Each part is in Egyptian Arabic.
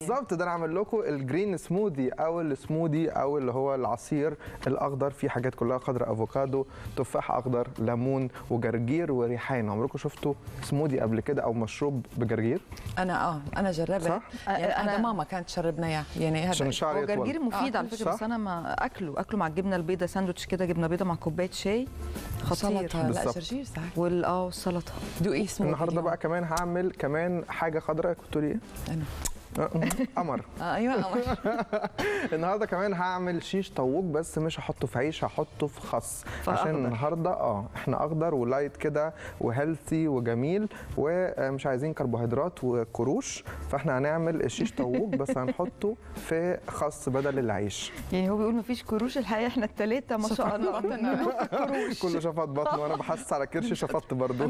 بالظبط ده انا عامل لكم الجرين سموذي او السموذي او اللي هو العصير الاخضر فيه حاجات كلها خضراء افوكادو تفاح اخضر ليمون وجرجير وريحان عمركم شفتوا سموذي قبل كده او مشروب بجرجير انا اه انا جربت صح؟ يعني أنا- انا ماما كانت تشربنا اياه يعني عشان هذا الشعر هو يطول جرجير مفيد آه، على فكره صح؟ بس انا ما اكله اكله مع الجبنه البيضاء ساندوتش كده جبنه بيضاء مع كوبايه شاي خطير سلطه لا بالظبط. جرجير صح وال اه والسلطه دوقي اسمه النهارده بقى كمان هعمل كمان حاجه خضراء كنت لي ايه؟ أنا. آه، قمر آه ايوه قمر. النهارده كمان هعمل شيش طاووق بس مش هحطه في عيش هحطه في خس عشان فأخضر. النهارده اه احنا اخضر ولايت كده وهيلثي وجميل ومش عايزين كربوهيدرات وكروش فاحنا هنعمل الشيش طاووق بس هنحطه في خس بدل العيش يعني هو بيقول مفيش كروش الحقيقه احنا الثلاثه ما شاء الله كله شفط بطن وانا بحس على كرش شفطت برضو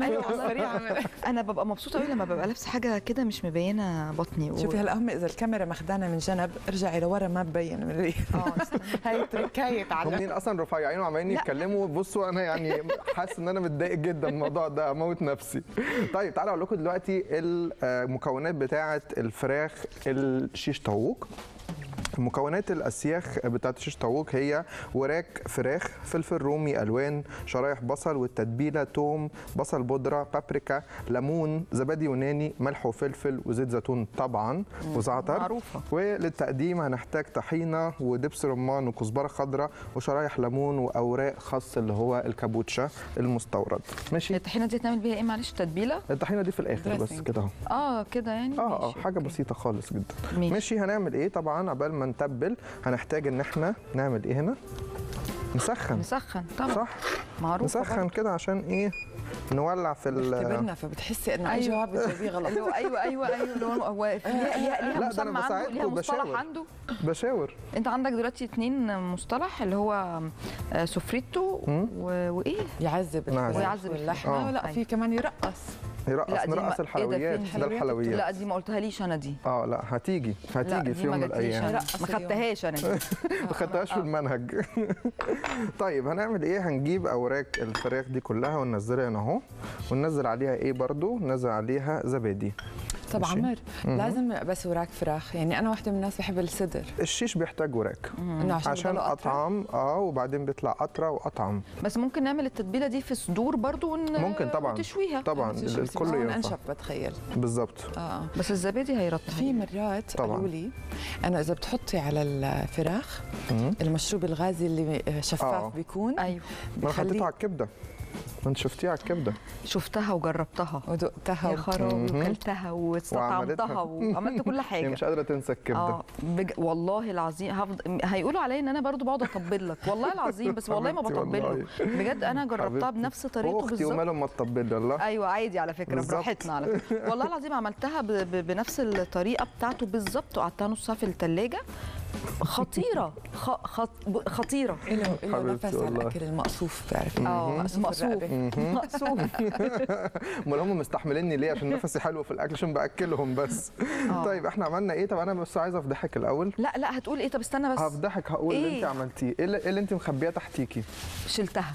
انا ببقى مبسوطه قوي لما ببقى لابسه حاجه كده مش مبينه بطني شوفي هلا هم اذا الكاميرا ماخدانا من جنب ارجعي لورا ما ببين من الريح اه استنى. هاي تركاية هم على مين اصلا رفيعين وعمالين لا. يتكلموا بصوا انا يعني حاسس ان انا متضايق جدا من الموضوع ده اموت نفسي طيب تعالوا اقول لكم دلوقتي المكونات بتاعه الفراخ الشيش طاووق المكونات الاسياخ بتاعت الشيش طاووق هي وراك فراخ فلفل رومي الوان شرايح بصل والتتبيله توم بصل بودره بابريكا ليمون زبادي يوناني ملح وفلفل وزيت زيتون طبعا وزعتر معروفة. وللتقديم هنحتاج طحينه ودبس رمان وكزبره خضراء وشرايح ليمون واوراق خس اللي هو الكابوتشا المستورد ماشي الطحينه دي هتعمل بيها ايه معلش تتبيله الطحينه دي في الاخر بس Dressing. كده اهو اه كده يعني اه اه ماشي. حاجه بسيطه خالص جدا ماشي. ماشي هنعمل ايه طبعا عبال ما نتبل هنحتاج ان احنا نعمل ايه هنا نسخن نسخن طبعا صح معروف نسخن كده عشان ايه نولع في ال كبرنا فبتحسي انه اي أيوة. جواب بتجاوبيه غلط ايوه ايوه ايوه ايوه اللي هو هو في- ليها ليها لا، ده أنا مسمى عنده بساعدكم ليها مصطلح وبشاور. عنده بشاور انت عندك دلوقتي اتنين مصطلح اللي هو آه، سوفريتو مم. و- وايه يعذب نعم. الفراخ ويعذب واللحمه آه. لا في كمان يرقص يرقص لا، دي ما- نرقص إيه ده، الحلويات فين ده الحلويات؟ الحلويات لا دي ما قلتها ليش انا دي اه لا هتيجي لا هتيجي دي في يوم ما من جاتليش الايام انا رقص ما اليوم. خدتهاش انا دي. ما خدتهاش في المنهج طيب هنعمل ايه هنجيب اوراق الفراخ دي كلها وننزلها هنا اهو وننزل عليها ايه برضو ننزل عليها زبادي طب ماشي. عمر لازم بس وراك فراخ يعني انا واحده من الناس بحب الصدر الشيش بيحتاج وراك انه عشان, عشان بضله أطرى. اطعم اه وبعدين بيطلع اطرى واطعم بس ممكن نعمل التتبيله دي في صدور برضو ون... ممكن طبعا وتشويها طبعا شو- شو- الكل بس هون ينفع انشف بتخيل بالظبط اه بس الزبادي هيرطب في مرات طبعاً. قالوا لي انه اذا بتحطي على الفراخ مم. المشروب الغازي اللي شفاف آه. بيكون ايوه ما انا بخليه- حطيته على الكبده ما انت شفتيها على الكبده شفتها وجربتها ودقتها يا و- خرابي مهم. وكلتها واستطعمتها وعملتها. وعملت كل هي حاجه مش قادره تنسى الكبده اه بج... والله العظيم هفضل هيقولوا عليا ان انا برضو بقعد اطبل لك والله العظيم بس والله ما حبيبتي بطبل والله. له بجد انا جربتها حبيبتي. بنفس طريقته اختي بالظبط وماله ما تطبلي والله ايوه عادي على فكره بالظبط. براحتنا على فكره والله العظيم عملتها ب... ب... بنفس الطريقه بتاعته بالظبط وقعدتها نص ساعه في الثلاجه خطيره خ... خط... ب- خطيره له له حبيبتي نفس على والله. الاكل المقصوف بتعرفي اه مقصوف مقصوف الرقبة. مقصوف امال هم مستحمليني ليه عشان نفسي حلو في الاكل عشان باكلهم بس آه. طيب احنا عملنا ايه طب انا بس عايزه افضحك الاول لا لا هتقول ايه طب استنى بس هفضحك هقول اللي إيه؟ انت عملتيه ايه اللي, إيه اللي انت مخبيه تحتيكي شلتها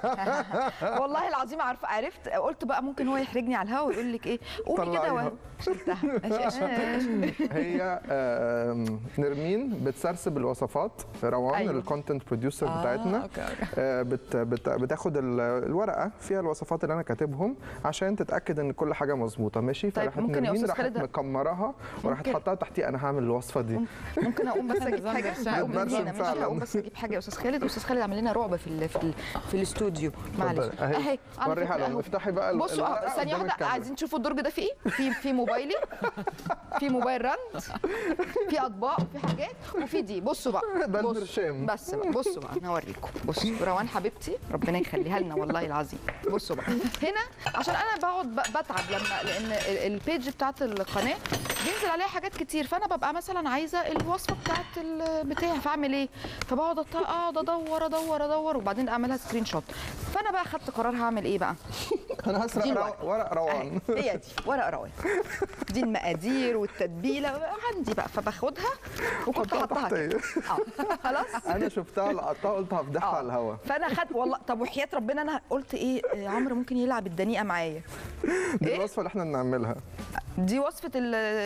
والله العظيم عارفه عرفت قلت بقى ممكن هو يحرجني على الهوا ويقول لك ايه قولي كده طلعيها. وه- شلتها هي آم، نرمين بتسرسب الوصفات روان أيوة. الكونتنت بروديوسر آه، بتاعتنا أوكي، أوكي. آه، بت بت بتاخد ال- الورقه فيها الوصفات اللي انا كاتبهم عشان تتاكد ان كل حاجه مظبوطه ماشي طيب، فراحت ممكن يا نرمين أستاذ راحت خالد- مكمراها وراحت ممكن. حطها تحتي انا هعمل الوصفه دي ممكن اقوم بس اجيب نظام حاجه برشام. هقوم من برشام هنا ماشي فعلاً. هقوم بس اجيب حاجه يا استاذ خالد استاذ خالد عامل لنا رعب في ال في ال في الاستوديو معلش اتفضلي. اهي على وريها فكرة لهم أهو. افتحي بقى ال- بصوا الورقة اه ثانيه قدام واحده الكاميرا. عايزين تشوفوا الدرج ده فيه ايه في في موبايلي في موبايل رند في اطباق وفي حاجات وفي دي بصوا بقى ده بصوا. البرشام. بس بقى بصوا بقى انا هوريكم بصوا روان حبيبتي ربنا يخليها لنا والله العظيم بصوا بقى هنا عشان انا بقعد ب- بتعب لما لان ال- البيج بتاعت القناه بينزل عليها حاجات كتير فانا ببقى مثلا عايزه الوصفه بتاعت البتاع فاعمل ايه فبقعد أط- اقعد ادور ادور ادور وبعدين اعملها سكرين شوت فانا بقى خدت قرار هعمل ايه بقى انا هسرق دي رو- الورقة. ورق روان أهي، هي دي ورق روان دي المقادير والتتبيله عندي بقى فباخدها وكنت حطها حطها كده. تحتية. اه خلاص انا شفتها لقطتها قلت هفضحها آه. على الهوا فانا خدت والله طب وحياه ربنا انا قلت ايه آه، عمرو ممكن يلعب الدنيئه معايا دي إيه؟ الوصفه اللي احنا بنعملها دي وصفه ال-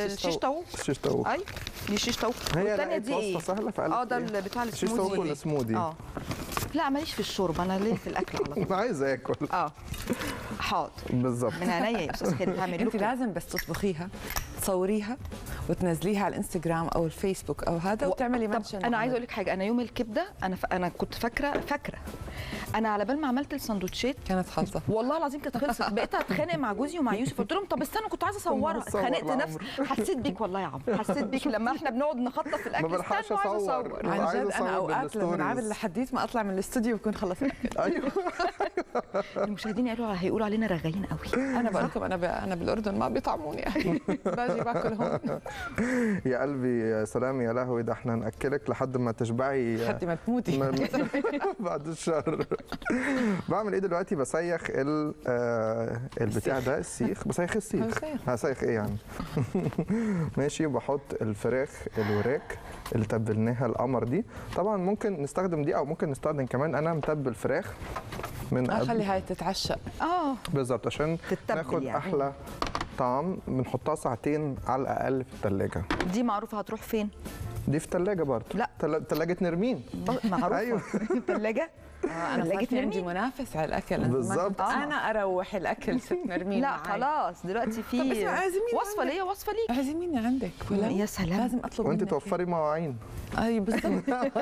الشيش طاووق الشيش طاووق اي دي شيش طاووق هي والتانية لقيت دي ايه وصفه سهله فقالت اه ده إيه؟ اللي بتاع الشيش طاووق السموذي والسموذي اه لا ماليش في الشرب انا ليه في الاكل على طول انا عايز اكل اه حاضر بالظبط من عينيا يا استاذ خالد هعمل انت لكم لازم بس تطبخيها تصوريها وتنزليها على الانستغرام او الفيسبوك او هذا وتعملي طب منشن انا عايزه اقول لك حاجه انا يوم الكبده انا ف... انا كنت فاكره فاكره انا على بال ما عملت السندوتشات كانت خلصه والله العظيم كانت خلصت بقيت اتخانق مع جوزي ومع يوسف قلت لهم طب استنوا كنت عايزه اصورها أصور اتخانقت لعمرو. نفسي حسيت بيك والله يا عمرو حسيت بيك لما احنا بنقعد نخطط في ما الاكل بلحقش استنوا عايزه أصور. اصور عايز عن جد أصور انا اوقات لما بالستوريز. نعمل لحديت ما اطلع من الاستوديو بكون خلصت الاكل ايوه المشاهدين قالوا هيقولوا علينا رغايين قوي انا بقول لكم انا ب... انا بالاردن ما بيطعموني باجي باكل هون يا قلبي يا سلام يا لهوي ده احنا هناكلك لحد ما تشبعي لحد ما تموتي ما- ما- بعد الشر بعمل ايه دلوقتي بسيخ ال آه، البتاع ده السيخ بسيخ السيخ هسيخ. هسيخ ايه يعني ماشي وبحط الفراخ الوراك اللي تبلناها القمر دي طبعا ممكن نستخدم دي او ممكن نستخدم كمان انا متبل فراخ من اه قبل خلي هاي تتعشق اه بالظبط عشان تتبل ناخد يعني. احلى طعم بنحطها ساعتين على الاقل في الثلاجه دي معروفه هتروح فين دي في الثلاجه برضه لا. ثلاجه نرمين ب- معروفه أيوة. ثلاجه آه انا لقيت صار في عندي نرمين. منافس على الاكل أنا ما بالظبط. كنت انا اروح الاكل ست نرمين لا معي. خلاص دلوقتي في طب اسمع، عازميني وصفه عندك. ليا وصفه ليك عزميني عندك ولا يا سلام. لازم اطلب وانت منك. توفري مواعين اي بالضبط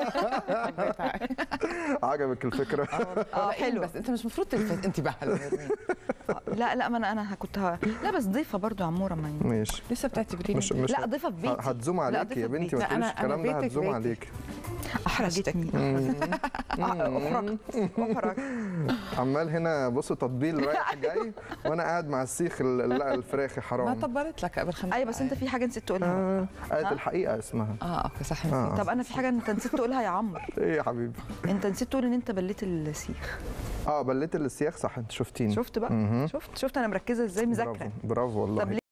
عجبك الفكره اه حلو بس انت مش المفروض تلفت انتباه للنرمين. لا لا ما انا انا كنت ه... لا بس ضيفه برضو يا عموره ما ي- ماشي لسه بتعتبريني مش مش لا ضيفه في بيتي هتزوم لا، عليك يا ضيفة في بنتي بيتي. ما لا، تقوليش أنا- أنا الكلام ده بيتك هتزوم بيتي. عليك احرجتني احرج احرج عمال هنا بص تطبيل رايح جاي وانا قاعد مع السيخ ال- لا الفراخ ما حرام طبرت لك قبل خمس ايوه بس انت في حاجه نسيت تقولها آه، قالت الحقيقه اسمها اه اوكي صح آه. نسيت طب انا في حاجه انت نسيت تقولها يا عمرو ايه يا حبيبي انت نسيت تقول ان انت بليت السيخ اه بليت السياخ صح انت شفتيني شفت بقى مهم. شفت شفت انا مركزه ازاي برافو مذاكره برافو والله طب